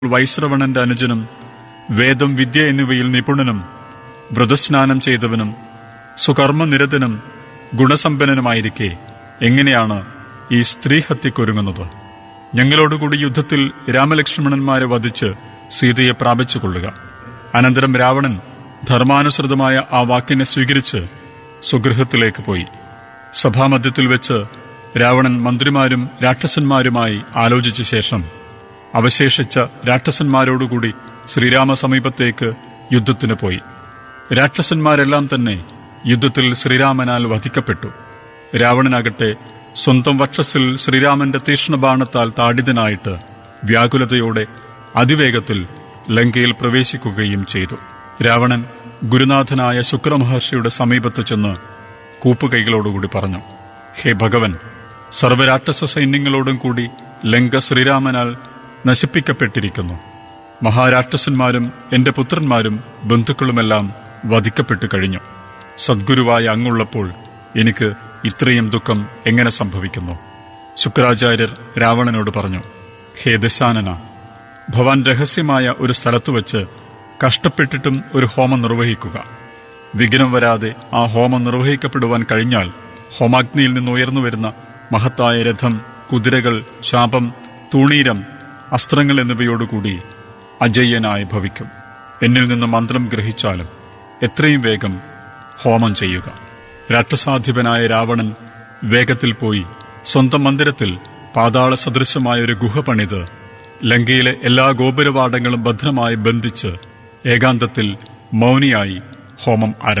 വൈശ്രവണന്റെ അനുജനും വേദം വിദ്യ എന്നിവയിൽ നിപുണനും വ്രതസ്നാനം ചെയ്തവനും സുകർമ്മനിരതനും ഗുണസമ്പന്നനുമായിരിക്കെ എങ്ങനെയാണ് ഈ സ്ത്രീ ഹത്യക്കൊരുങ്ങുന്നത് ഞങ്ങളോടുകൂടി യുദ്ധത്തിൽ രാമലക്ഷ്മണന്മാരെ വധിച്ച് സീതയെ പ്രാപിച്ചുകൊള്ളുക അനന്തരം രാവണൻ ധർമാനുസൃതമായ ആ വാക്കിനെ സ്വീകരിച്ച് സ്വഗൃഹത്തിലേക്ക് പോയി സഭാമധ്യത്തിൽ വെച്ച് രാവണൻ മന്ത്രിമാരും രാക്ഷസന്മാരുമായി ആലോചിച്ച ശേഷം അവശേഷിച്ച രാക്ഷസന്മാരോടുകൂടി ശ്രീരാമ സമീപത്തേക്ക് യുദ്ധത്തിന് പോയി രാക്ഷസന്മാരെല്ലാം തന്നെ യുദ്ധത്തിൽ ശ്രീരാമനാൽ വധിക്കപ്പെട്ടു രാവണനാകട്ടെ സ്വന്തം വക്ഷസിൽ ശ്രീരാമന്റെ തീക്ഷ്ണബാണത്താൽ താഡിതനായിട്ട് വ്യാകുലതയോടെ അതിവേഗത്തിൽ ലങ്കയിൽ പ്രവേശിക്കുകയും ചെയ്തു രാവണൻ ഗുരുനാഥനായ ശുക്രമഹർഷിയുടെ സമീപത്ത് ചെന്ന് കൂപ്പുകൈകളോടുകൂടി പറഞ്ഞു ഹേ ഭഗവൻ സർവരാക്ഷസ സൈന്യങ്ങളോടും കൂടി ലങ്ക ശ്രീരാമനാൽ നശിപ്പിക്കപ്പെട്ടിരിക്കുന്നു മഹാരാക്ഷസന്മാരും എന്റെ പുത്രന്മാരും ബന്ധുക്കളുമെല്ലാം വധിക്കപ്പെട്ടു കഴിഞ്ഞു സദ്ഗുരുവായ അങ്ങുള്ളപ്പോൾ എനിക്ക് ഇത്രയും ദുഃഖം എങ്ങനെ സംഭവിക്കുന്നു ശുക്രാചാര്യർ രാവണനോട് പറഞ്ഞു ഹേ ദശാനന ഭവാൻ രഹസ്യമായ ഒരു സ്ഥലത്ത് വച്ച് കഷ്ടപ്പെട്ടിട്ടും ഒരു ഹോമം നിർവഹിക്കുക വിഘ്നം വരാതെ ആ ഹോമം നിർവഹിക്കപ്പെടുവാൻ കഴിഞ്ഞാൽ ഹോമാഗ്നിയിൽ നിന്ന് ഉയർന്നു വരുന്ന മഹത്തായ രഥം കുതിരകൾ ശാപം തൂണീരം അസ്ത്രങ്ങൾ എന്നിവയോടുകൂടി അജയ്യനായി ഭവിക്കും എന്നിൽ നിന്ന് മന്ത്രം ഗ്രഹിച്ചാലും എത്രയും വേഗം ഹോമം ചെയ്യുക രാക്ഷസാധിപനായ രാവണൻ വേഗത്തിൽ പോയി സ്വന്തം മന്ദിരത്തിൽ പാതാള സദൃശമായ ഒരു ഗുഹ പണിത് ലങ്കയിലെ എല്ലാ ഗോപുരവാടങ്ങളും ഭദ്രമായി ബന്ധിച്ച് ഏകാന്തത്തിൽ മൗനിയായി ഹോമം ആരംഭിച്ചു